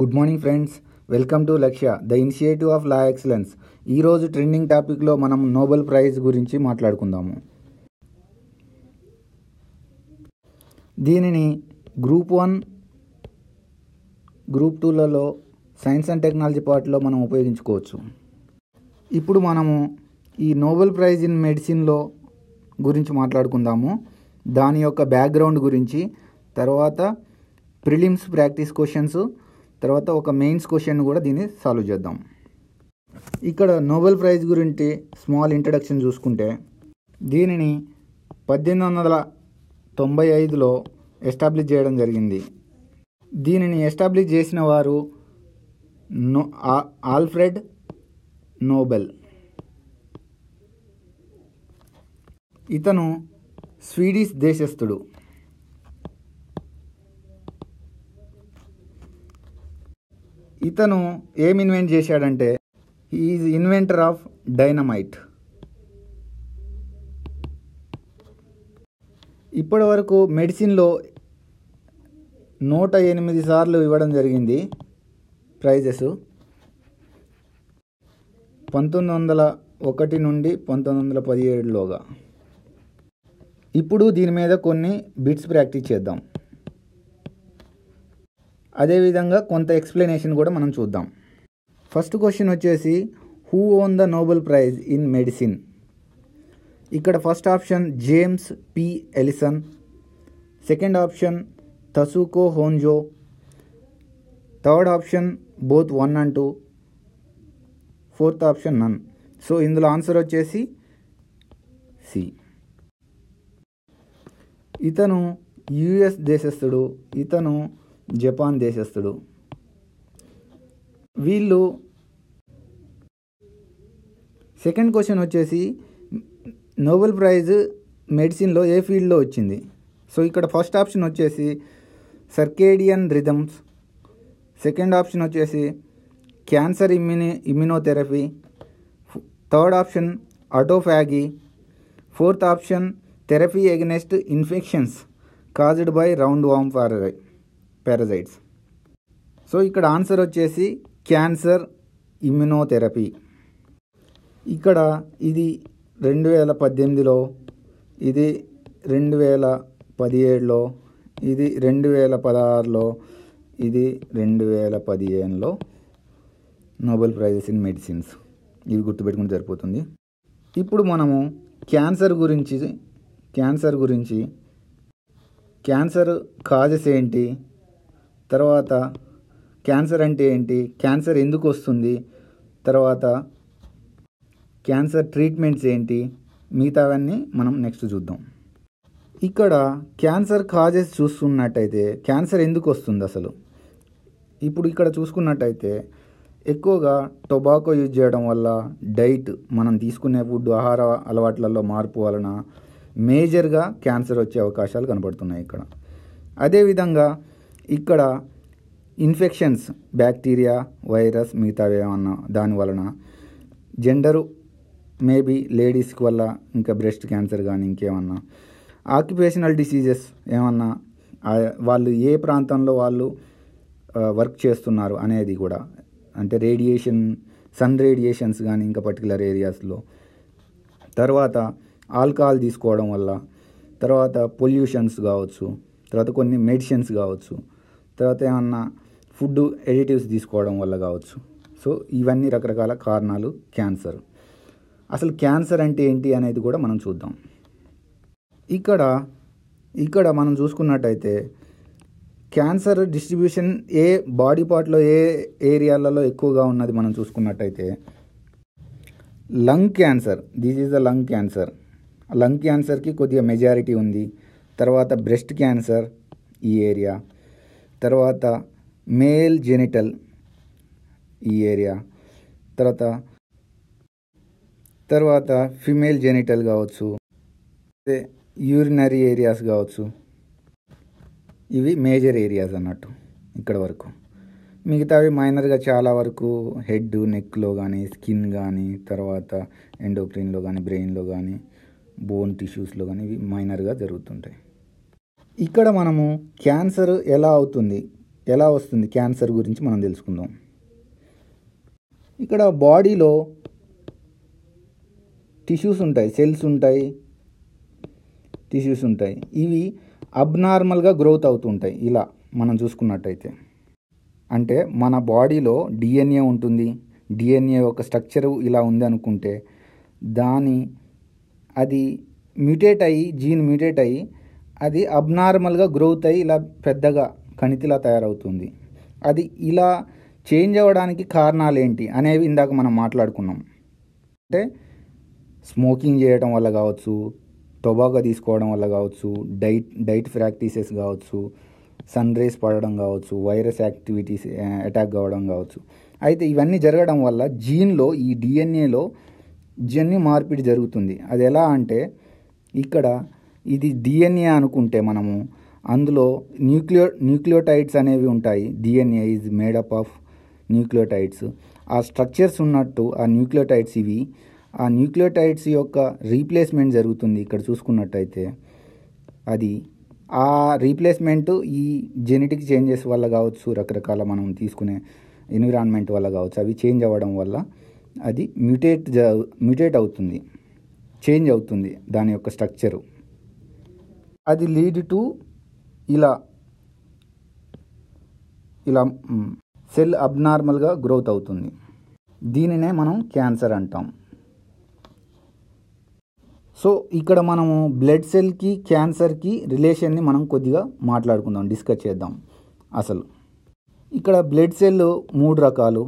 good morning friends welcome to Lakshya the initiative of law excellence ఈరోజు trending టాపిక్లో మనం Nobel prize గురించి మాట్లాడుకుందాము దీనిని గ్రూప్ వన్ గ్రూప్ టూలలో సైన్స్ అండ్ టెక్నాలజీ పార్ట్లో మనం ఉపయోగించుకోవచ్చు ఇప్పుడు మనము ఈ నోబెల్ ప్రైజ్ ఇన్ మెడిసిన్లో గురించి మాట్లాడుకుందాము దాని యొక్క బ్యాక్గ్రౌండ్ గురించి తర్వాత ప్రిలిమ్స్ ప్రాక్టీస్ క్వశ్చన్స్ తర్వాత ఒక మెయిన్స్ క్వశ్చన్ కూడా దీన్ని సాల్వ్ చేద్దాం ఇక్కడ నోబెల్ ప్రైజ్ గురించి స్మాల్ ఇంట్రడక్షన్ చూసుకుంటే దీనిని పద్దెనిమిది వందల తొంభై ఐదులో ఎస్టాబ్లిష్ చేయడం జరిగింది దీనిని ఎస్టాబ్లిష్ చేసిన వారు నో ఆ- ఆల్ఫ్రెడ్ నోబెల్ ఇతను స్వీడిష్ దేశస్థుడు ఇతను ఏం ఇన్వెంట్ చేశాడంటే ఈజ్ ఇన్వెంటర్ ఆఫ్ డైనమైట్ ఇప్పటి వరకు మెడిసిన్లో నూట ఎనిమిది సార్లు ఇవ్వడం జరిగింది ప్రైజెస్ పంతొమ్మిది వందల ఒకటి నుండి పంతొమ్మిది వందల పదిహేడులోగా ఇప్పుడు దీని మీద కొన్ని బిట్స్ ప్రాక్టీస్ చేద్దాం అదేవిధంగా కొంత ఎక్స్ప్లెనేషన్ కూడా మనం చూద్దాం ఫస్ట్ క్వశ్చన్ వచ్చేసి who won the Nobel prize in medicine ఇక్కడ first option James P Allison second option Tasuku Honjo third option both one and two fourth option none so ఇందులో answer వచ్చేసి సి ఇతను US దేశస్థుడు ఇతను Japan దేశస్థుడు వీళ్ళు second question వచ్చేసి Nobel prize మెడిసిన్లో ఏ ఫీల్డ్లో వచ్చింది సో ఇక్కడ ఫస్ట్ ఆప్షన్ వచ్చేసి సర్కేడియన్ రిథమ్స్ సెకండ్ ఆప్షన్ వచ్చేసి cancer immuno immunotherapy third option autophagy fourth option therapy against infections caused by round worm para parasites so ఇక్కడ ఆన్సర్ వచ్చేసి క్యాన్సర్ ఇమ్యునోథెరపీ ఇక్కడ ఇది రెండు వేల పద్దెనిమిదిలో ఇది రెండు వేల పదిహేడులో ఇది రెండు వేల పదహారులో ఇది రెండు వేల పదిహేనులో నోబెల్ ప్రైజెస్ ఇన్ మెడిసిన్స్ ఇవి గుర్తుపెట్టుకుంటే సరిపోతుంది ఇప్పుడు మనము క్యాన్సర్ గురించి క్యాన్సర్ గురించి క్యాన్సర్ కాజెస్ ఏంటి తర్వాత క్యాన్సర్ అంటే ఏంటి క్యాన్సర్ ఎందుకు వస్తుంది తర్వాత క్యాన్సర్ ట్రీట్మెంట్స్ ఏంటి మిగతావన్నీ మనం నెక్స్ట్ చూద్దాం ఇక్కడ క్యాన్సర్ కాజెస్ చూస్తున్నట్టయితే క్యాన్సర్ ఎందుకు వస్తుంది అసలు ఇప్పుడు ఇక్కడ చూసుకున్నట్టయితే ఎక్కువగా టొబాకో యూజ్ చేయడం వల్ల డైట్ మనం తీసుకునే ఫుడ్ ఆహార అలవాట్లలో మార్పు వలన మేజర్గా క్యాన్సర్ వచ్చే అవకాశాలు కనబడుతున్నాయి ఇక్కడ అదేవిధంగా ఇక్కడ ఇన్ఫెక్షన్స్ బ్యాక్టీరియా వైరస్ మిగతావి ఏమన్నా దాని వలన జెండరు మేబీ లేడీస్కి వల్ల ఇంకా బ్రెస్ట్ క్యాన్సర్ కానీ ఇంకేమన్నా ఆక్యుపేషనల్ డిసీజెస్ ఏమన్నా ఆ, వాళ్ళు ఏ ప్రాంతంలో వాళ్ళు వర్క్ చేస్తున్నారు అనేది కూడా అంటే రేడియేషన్ సన్ రేడియేషన్స్ కానీ ఇంకా పర్టికులర్ ఏరియాస్లో తర్వాత ఆల్కహాల్ తీసుకోవడం వల్ల తర్వాత పొల్యూషన్స్ కావచ్చు తర్వాత కొన్ని మెడిసిన్స్ కావచ్చు తర్వాత ఏమన్నా ఫుడ్ ఎడిటివ్స్ తీసుకోవడం వల్ల కావచ్చు సో ఇవన్నీ రకరకాల కారణాలు క్యాన్సర్ అసలు క్యాన్సర్ అంటే ఏంటి అనేది కూడా మనం చూద్దాం ఇక్కడ ఇక్కడ మనం చూసుకున్నట్టయితే క్యాన్సర్ డిస్ట్రిబ్యూషన్ ఏ బాడీ పార్ట్లో ఏ ఏరియాలలో ఎక్కువగా ఉన్నది మనం చూసుకున్నట్టయితే lung cancer this is the lung cancer lung క్యాన్సర్కి కొద్దిగా మెజారిటీ ఉంది తర్వాత బ్రెస్ట్ క్యాన్సర్ ఈ ఏరియా తర్వాత మేల్ జెనిటల్ ఈ ఏరియా తర్వాత తర్వాత ఫిమేల్ జెనిటల్ కావచ్చు అదే యూరినరీ ఏరియాస్ కావచ్చు ఇవి మేజర్ ఏరియాస్ అన్నట్టు ఇక్కడ వరకు మిగతావి మైనర్గా చాలా వరకు హెడ్ నెక్లో కానీ స్కిన్ కానీ తర్వాత ఎండోక్రిన్లో కానీ బ్రెయిన్లో కానీ బోన్ టిష్యూస్లో కానీ ఇవి మైనర్గా జరుగుతుంటాయి ఇక్కడ మనము క్యాన్సర్ ఎలా అవుతుంది ఎలా వస్తుంది క్యాన్సర్ గురించి మనం తెలుసుకుందాం ఇక్కడ బాడీలో టిష్యూస్ ఉంటాయి సెల్స్ ఉంటాయి టిష్యూస్ ఉంటాయి ఇవి అబ్నార్మల్గా గ్రోత్ అవుతుంటాయి ఇలా మనం చూసుకున్నట్టయితే అంటే మన బాడీలో డిఎన్ఏ ఉంటుంది డిఎన్ఏ యొక్క స్ట్రక్చర్ ఇలా ఉంది అనుకుంటే దాని అది మ్యూటేట్ అయ్యి జీన్ మ్యూటేట్ అయ్యి అది అబ్నార్మల్గా గ్రోత్ అయ్యి ఇలా పెద్దగా కణితిలా తయారవుతుంది అది ఇలా చేంజ్ అవ్వడానికి కారణాలు ఏంటి అనేవి ఇందాక మనం మాట్లాడుకున్నాం అంటే స్మోకింగ్ చేయడం వల్ల కావచ్చు టొబాకో తీసుకోవడం వల్ల కావచ్చు డైట్ డైట్ ప్రాక్టీసెస్ కావచ్చు సన్ రేస్ పడడం కావచ్చు వైరస్ యాక్టివిటీస్ అటాక్ కావడం కావచ్చు అయితే ఇవన్నీ జరగడం వల్ల జీన్లో ఈ డిఎన్ఏలో జన్యు మార్పిడి జరుగుతుంది అది ఎలా అంటే ఇక్కడ ఇది డిఎన్ఏ అనుకుంటే మనము అందులో న్యూక్లియో న్యూక్లియోటైడ్స్ అనేవి ఉంటాయి DNA is made up of nucleotides ఆ స్ట్రక్చర్స్ ఉన్నట్టు ఆ న్యూక్లియోటైడ్స్ ఇవి ఆ న్యూక్లియోటైడ్స్ యొక్క రీప్లేస్మెంట్ జరుగుతుంది ఇక్కడ చూసుకున్నట్టయితే అది ఆ రీప్లేస్మెంట్ ఈ జెనెటిక్ చేంజెస్ వల్ల కావచ్చు రకరకాల మనం తీసుకునే ఎన్విరాన్మెంట్ వల్ల కావచ్చు అవి చేంజ్ అవ్వడం వల్ల అది మ్యూటేట్ జ మ్యూటేట్ అవుతుంది చేంజ్ అవుతుంది దాని యొక్క స్ట్రక్చరు అది లీడ్ టు ఇలా ఇలా సెల్ అబ్నార్మల్గా గ్రోత్ అవుతుంది దీనినే మనం క్యాన్సర్ అంటాం సో ఇక్కడ మనము బ్లడ్ సెల్కి క్యాన్సర్కి రిలేషన్ని మనం కొద్దిగా మాట్లాడుకుందాం డిస్కస్ చేద్దాం అసలు ఇక్కడ బ్లడ్ సెల్ మూడు రకాలు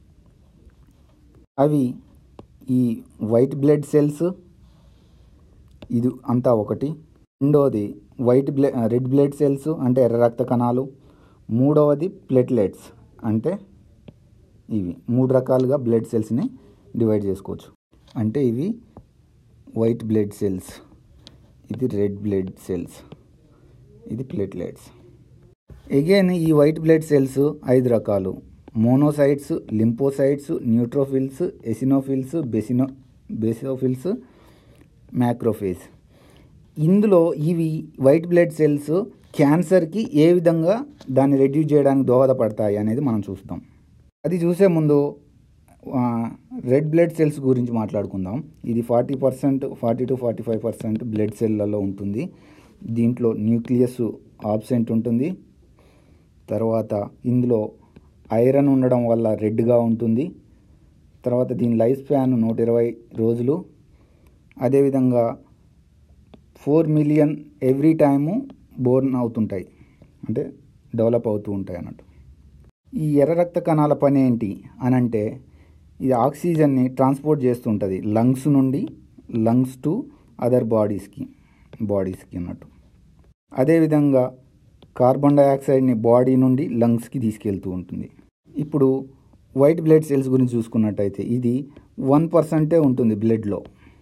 అవి ఈ వైట్ బ్లడ్ సెల్స్ ఇది అంతా ఒకటి రెండవది వైట్ బ్ల రెడ్ బ్లడ్ సెల్స్ అంటే ఎర్ర రక్త కణాలు మూడవది ప్లేట్లెట్స్ అంటే ఇవి మూడు రకాలుగా బ్లడ్ సెల్స్ని డివైడ్ చేసుకోవచ్చు అంటే ఇవి వైట్ బ్లడ్ సెల్స్ ఇది రెడ్ బ్లడ్ సెల్స్ ఇది ప్లేట్లెట్స్ ఎగైన్ ఈ వైట్ బ్లడ్ సెల్స్ ఐదు రకాలు monocytes lymphocytes neutrophils eosinophils baso basophils macrophage ఇందులో ఇవి వైట్ బ్లడ్ సెల్స్ క్యాన్సర్కి ఏ విధంగా దాన్ని రెడ్యూస్ చేయడానికి దోహదపడతాయి అనేది మనం చూస్తాం అది చూసే ముందు రెడ్ బ్లడ్ సెల్స్ గురించి మాట్లాడుకుందాం ఇది forty percent forty to forty five percent blood సెల్లలో ఉంటుంది దీంట్లో న్యూక్లియస్ ఆబ్సెంట్ ఉంటుంది తర్వాత ఇందులో ఐరన్ ఉండడం వల్ల రెడ్గా ఉంటుంది తర్వాత దీని లైఫ్ స్పాన్ నూట ఇరవై రోజులు అదేవిధంగా four million every time born అవుతుంటాయి అంటే డెవలప్ అవుతూ ఉంటాయి అన్నట్టు ఈ ఎర్ర రక్త కణాల పని ఏంటి అని అంటే ఇది ఆక్సిజన్ని ట్రాన్స్పోర్ట్ చేస్తుంటుంది లంగ్స్ నుండి లంగ్స్ టు అదర్ బాడీస్కి బాడీస్కి అన్నట్టు అదేవిధంగా కార్బన్ డైఆక్సైడ్ని బాడీ నుండి లంగ్స్కి తీసుకెళ్తూ ఉంటుంది ఇప్పుడు వైట్ బ్లడ్ సెల్స్ గురించి చూసుకున్నట్టయితే ఇది వన్ పర్సెంటే ఉంటుంది బ్లడ్లో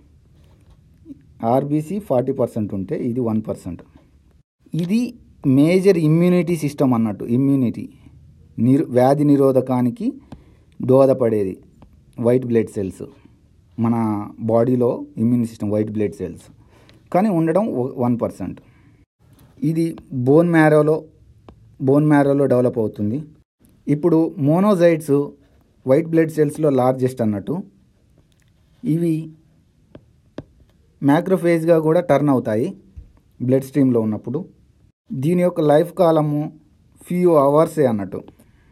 ఆర్బీసీ ఫార్టీ పర్సెంట్ ఉంటే ఇది వన్ పర్సెంట్ ఇది మేజర్ ఇమ్యూనిటీ సిస్టమ్ అన్నట్టు ఇమ్యూనిటీ నిరు వ్యాధి నిరోధకానికి దోహదపడేది వైట్ బ్లడ్ సెల్స్ మన బాడీలో immune system white blood cells కానీ ఉండడం వన్ పర్సెంట్ ఇది బోన్ మ్యారోలో బోన్ మ్యారోలో డెవలప్ అవుతుంది ఇప్పుడు మోనోజైట్స్ వైట్ బ్లడ్ సెల్స్లో లార్జెస్ట్ అన్నట్టు ఇవి మ్యాక్రోఫేజ్గా కూడా టర్న్ అవుతాయి బ్లడ్ స్ట్రీమ్లో ఉన్నప్పుడు దీని యొక్క లైఫ్ కాలము ఫ్యూ అవర్సే అన్నట్టు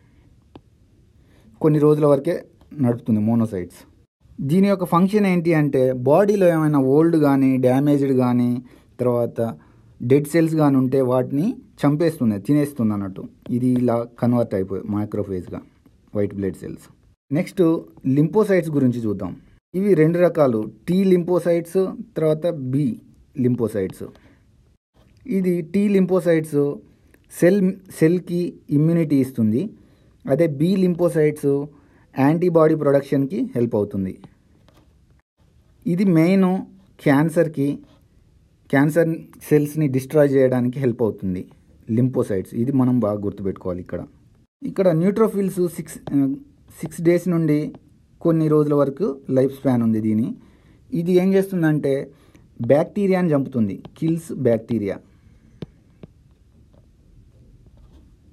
కొన్ని రోజుల వరకే నడుపుతుంది మోనోసైట్స్ దీని యొక్క ఫంక్షన్ ఏంటి అంటే బాడీలో ఏమైనా ఓల్డ్ కానీ డ్యామేజ్డ్ కానీ తర్వాత డెడ్ సెల్స్ కానీ ఉంటే వాటిని చంపేస్తుంది తినేస్తుంది అన్నట్టు ఇది ఇలా కన్వర్ట్ అయిపోయి మైక్రోఫేజ్గా white blood cells next lymphocytes గురించి చూద్దాం ఇవి రెండు రకాలు టీ లింపోసైట్స్ తర్వాత బి లింపోసైట్స్ ఇది టీ లింపోసైట్స్ సెల్ సెల్కి ఇమ్యూనిటీ ఇస్తుంది అదే బి లింపోసైట్స్ యాంటీబాడీ ప్రొడక్షన్కి హెల్ప్ అవుతుంది ఇది మెయిన్ క్యాన్సర్కి క్యాన్సర్ సెల్స్ని డిస్ట్రాయ్ చేయడానికి హెల్ప్ అవుతుంది లింపోసైట్స్ ఇది మనం బాగా గుర్తుపెట్టుకోవాలి ఇక్కడ ఇక్కడ న్యూట్రోఫిల్స్ సిక్స్ సిక్స్ డేస్ నుండి కొన్ని రోజుల వరకు లైఫ్ స్పాన్ ఉంది దీని ఇది ఏం చేస్తుందంటే బ్యాక్టీరియాని చంపుతుంది కిల్స్ బ్యాక్టీరియా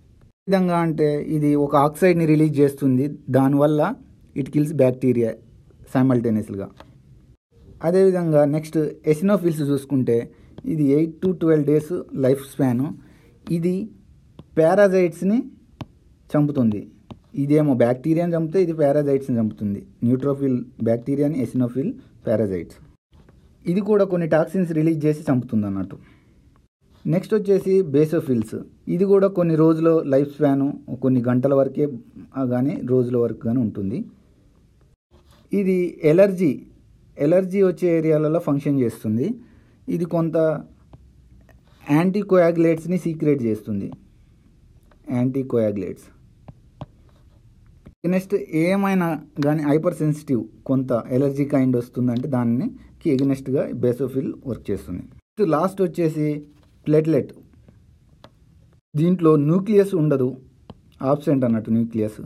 విధంగా అంటే ఇది ఒక ఆక్సైడ్ని రిలీజ్ చేస్తుంది దానివల్ల ఇట్ కిల్స్ బ్యాక్టీరియా సైమల్టేనియస్గా అదేవిధంగా నెక్స్ట్ ఎసినోఫిల్స్ చూసుకుంటే ఇది eight to twelve days life span ఇది పారాజైట్స్ని చంపుతుంది ఇదేమో బ్యాక్టీరియాని చంపితే ఇది పారాజైట్స్ని చంపుతుంది న్యూట్రోఫిల్ బ్యాక్టీరియాని ఎసినోఫిల్ పారాజైట్స్ ఇది కూడా కొన్ని టాక్సిన్స్ రిలీజ్ చేసి చంపుతుంది అన్నట్టు నెక్స్ట్ వచ్చేసి బేసోఫిల్స్ ఇది కూడా కొన్ని రోజుల లైఫ్ స్పాను కొన్ని గంటల వరకే కానీ రోజుల వరకు కానీ ఉంటుంది ఇది ఎలర్జీ ఎలర్జీ వచ్చే ఏరియాలలో ఫంక్షన్ చేస్తుంది ఇది కొంత యాంటీకోయాగులేట్స్ని సీక్రెట్ చేస్తుంది యాంటీకోయాగులేట్స్ నెక్స్ట్ ఏమైనా కానీ హైపర్ సెన్సిటివ్ కొంత ఎలర్జీ కైండ్ వస్తుందంటే దానికి ఎగ్నెస్ట్గా బేసోఫిల్ వర్క్ చేస్తుంది లాస్ట్ వచ్చేసి ప్లేట్లెట్ దీంట్లో న్యూక్లియస్ ఉండదు ఆబ్సెంట్ అన్నట్టు న్యూక్లియస్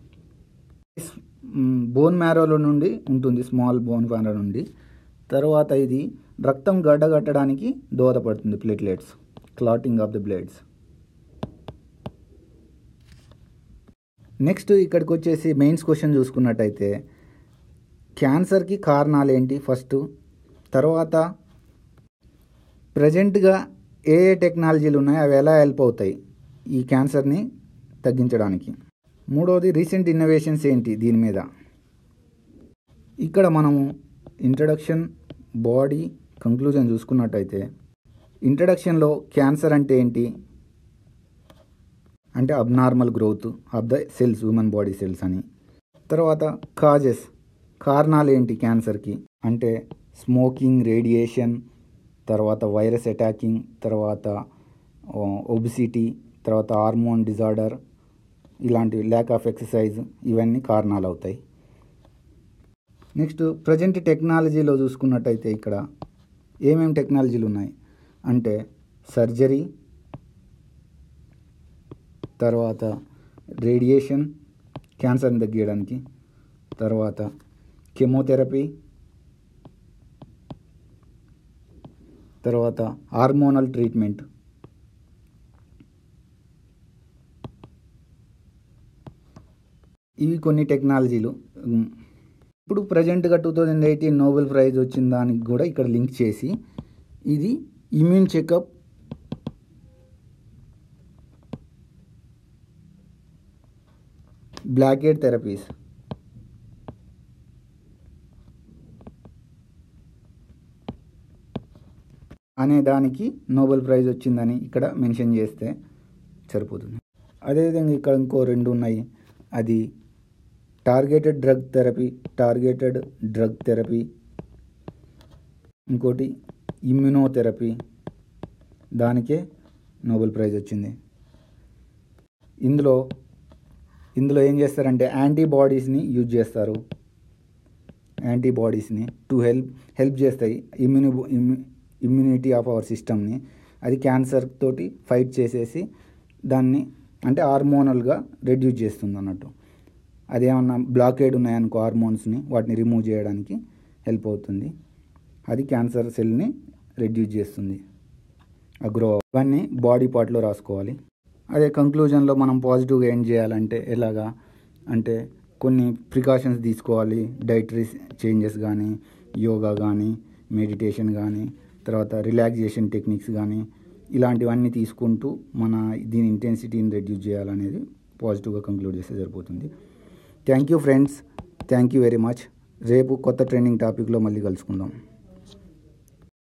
బోన్ మ్యారోలో నుండి ఉంటుంది స్మాల్ బోన్ మ్యారో నుండి తర్వాత ఇది రక్తం గడ్డగట్టడానికి దోహదపడుతుంది platelets clotting of the bloods next ఇక్కడికి వచ్చేసి మెయిన్స్ క్వశ్చన్ చూసుకున్నట్టయితే క్యాన్సర్కి కారణాలు ఏంటి ఫస్ట్ తర్వాత ప్రజెంట్గా ఏ ఏ టెక్నాలజీలు ఉన్నాయో అవి ఎలా హెల్ప్ అవుతాయి ఈ క్యాన్సర్ని తగ్గించడానికి మూడవది రీసెంట్ ఇన్నోవేషన్స్ ఏంటి దీని మీద ఇక్కడ మనము ఇంట్రడక్షన్ బాడీ కంక్లూజన్ చూసుకున్నట్టయితే ఇంట్రడక్షన్లో క్యాన్సర్ అంటే ఏంటి అంటే abnormal growth of the cells human body cells అని తర్వాత కాజెస్ కారణాలు ఏంటి క్యాన్సర్కి అంటే స్మోకింగ్ రేడియేషన్ తర్వాత వైరస్ అటాకింగ్ తర్వాత ఒబిసిటీ తర్వాత హార్మోన్ డిజార్డర్ ఇలాంటి ల్యాక్ ఆఫ్ ఎక్సర్సైజ్ ఇవన్నీ కారణాలు అవుతాయి నెక్స్ట్ ప్రజెంట్ టెక్నాలజీలో చూసుకున్నట్టయితే ఇక్కడ ఏమేమి టెక్నాలజీలు ఉన్నాయి అంటే సర్జరీ తర్వాత రేడియేషన్ క్యాన్సర్ని తగ్గించడానికి తర్వాత కెమోథెరపీ తర్వాత హార్మోనల్ ట్రీట్మెంట్ ఇవి కొన్ని టెక్నాలజీలు ఇప్పుడు ప్రజెంట్గా two thousand eighteen Nobel prize వచ్చిన దానికి కూడా ఇక్కడ లింక్ చేసి ఇది immune checkup block head therapies అనే దానికి నోబెల్ ప్రైజ్ వచ్చిందని ఇక్కడ మెన్షన్ చేస్తే సరిపోతుంది అదేవిధంగా ఇక్కడ ఇంకో రెండు ఉన్నాయి అది targeted drug therapy targeted drug therapy ఇంకోటి ఇమ్యునోథెరపీ దానికే నోబెల్ ప్రైజ్ వచ్చింది ఇందులో ఇందులో ఏం చేస్తారంటే యాంటీబాడీస్ని యూజ్ చేస్తారు యాంటీబాడీస్ని టు హెల్ప్ హెల్ప్ చేస్తాయి ఇమ్యూని ఇమ్యూనిటీ ఆఫ్ అవర్ సిస్టమ్ని అది క్యాన్సర్ తోటి ఫైట్ చేసేసి దాన్ని అంటే హార్మోనల్గా రెడ్యూస్ చేస్తుంది అన్నట్టు అదేమన్నా బ్లాకేడ్ ఉన్నాయనుకో హార్మోన్స్ని వాటిని రిమూవ్ చేయడానికి హెల్ప్ అవుతుంది అది క్యాన్సర్ సెల్ని రెడ్యూస్ చేస్తుంది ఆ గ్రో ఇవన్నీ బాడీ పార్ట్లో రాసుకోవాలి అదే కంక్లూజన్లో మనం పాజిటివ్గా ఏం చేయాలంటే ఎలాగా అంటే కొన్ని ప్రికాషన్స్ తీసుకోవాలి డైటరీ చేంజెస్ కానీ యోగా కానీ మెడిటేషన్ కానీ తర్వాత రిలాక్సేషన్ టెక్నిక్స్ కానీ ఇలాంటివన్నీ తీసుకుంటూ మన దీని ఇంటెన్సిటీని రెడ్యూస్ చేయాలనేది పాజిటివ్గా కంక్లూడ్ చేస్తే సరిపోతుంది thank you friends thank you very much రేపు కొత్త ట్రైనింగ్ టాపిక్లో మళ్ళీ కలుసుకుందాం